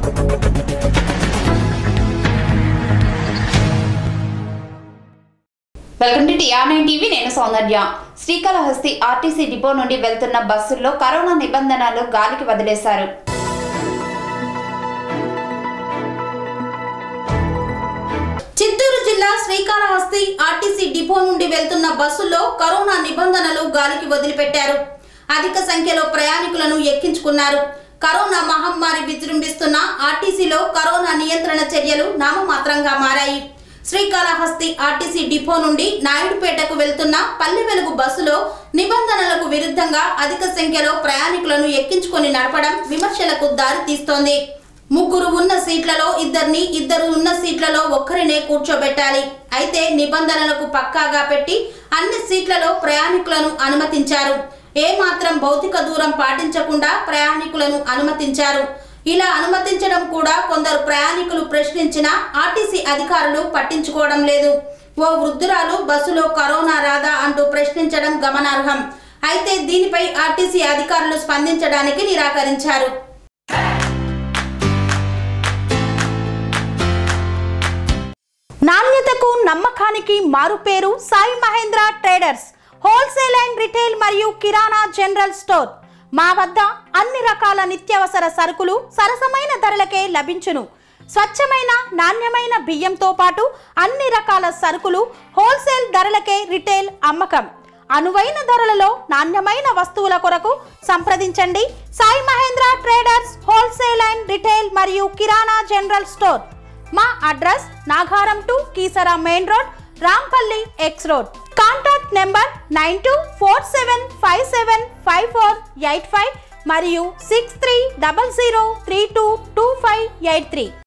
welcome to టిఆర్నైన్ TV నేను సౌందర్య Srikalahasti RTC depot నుండి వెళ్తున్న బస్సుల్లో కరోనా నిబంధనలు గాలికి వదిలేశారు చిత్తూరు జిల్లా శ్రీకాళహస్తి ఆర్టీసీ డిపో నుండి వెళ్తున్న బస్సుల్లో కరోనా నిబంధనలు గాలికి వదిలిపెట్టారు అధిక సంఖ్యలో ప్రయాణికులను ఎక్కించుకున్నారు కరోనా మహమ్మారి విజృంభిస్తున్న ఆర్టీసీలో కరోనా నియంత్రణ చర్యలు నామమాత్రంగా మారాయి శ్రీకాళహస్తి ఆర్టీసీ డిపో నుండి నాయుడుపేటకు వెళ్తున్న పల్లె వెలుగు బస్సులో నిబంధనలకు విరుద్ధంగా అధిక సంఖ్యలో ప్రయాణికులను ఎక్కించుకొని నడపడం విమర్శలకు దారితీస్తోంది ముగ్గురు ఉన్న సీట్లలో ఇద్దరిని ఇద్దరు ఉన్న సీట్లలో ఒక్కరినే కూర్చోబెట్టాలి అయితే నిబంధనలకు పక్కాగా పెట్టి అన్ని సీట్లలో ప్రయాణికులను అనుమతించారు ఏ మాత్రం భౌతిక దూరం పాటించకుండా ప్రయాణికులను అనుమతించారు ఇలా అనుమతించడం కూడా కొందరు ప్రయాణికులు ప్రశ్నించినా ఆర్టీసీ అధికారులు పట్టించుకోవడం లేదు ఓ వృద్ధురాలు బస్సులో కరోనా రాదా అంటూ ప్రశ్నించడం గమనార్హం అయితే దీనిపై ఆర్టీసీ అధికారులు స్పందించడానికి నిరాకరించారు నాణ్యతకు నమ్మకానికి మారుపేరు Sai Mahendra traders wholesale and retail మరియు కిరాణా జనరల్ స్టోర్ మా వద్ద అన్ని రకాల నిత్యావసర సరుకులు సరసమైన ధరలకే లభించును స్వచ్ఛమైన నాణ్యమైన బియ్యంతో పాటు అన్ని రకాల సరుకులు హోల్సేల్ ధరలకే రిటైల్ అమ్మకం అనువైన ధరలలో నాణ్యమైన వస్తువుల కొరకు సంప్రదించండి Sai Mahendra traders wholesale and retail మరియు కిరాణా జనరల్ స్టోర్ మా address Nagaram to Keesara main road Rampalli X road contact number nine two four seven five seven five four eight five మరియు six three double zero three two two five eight three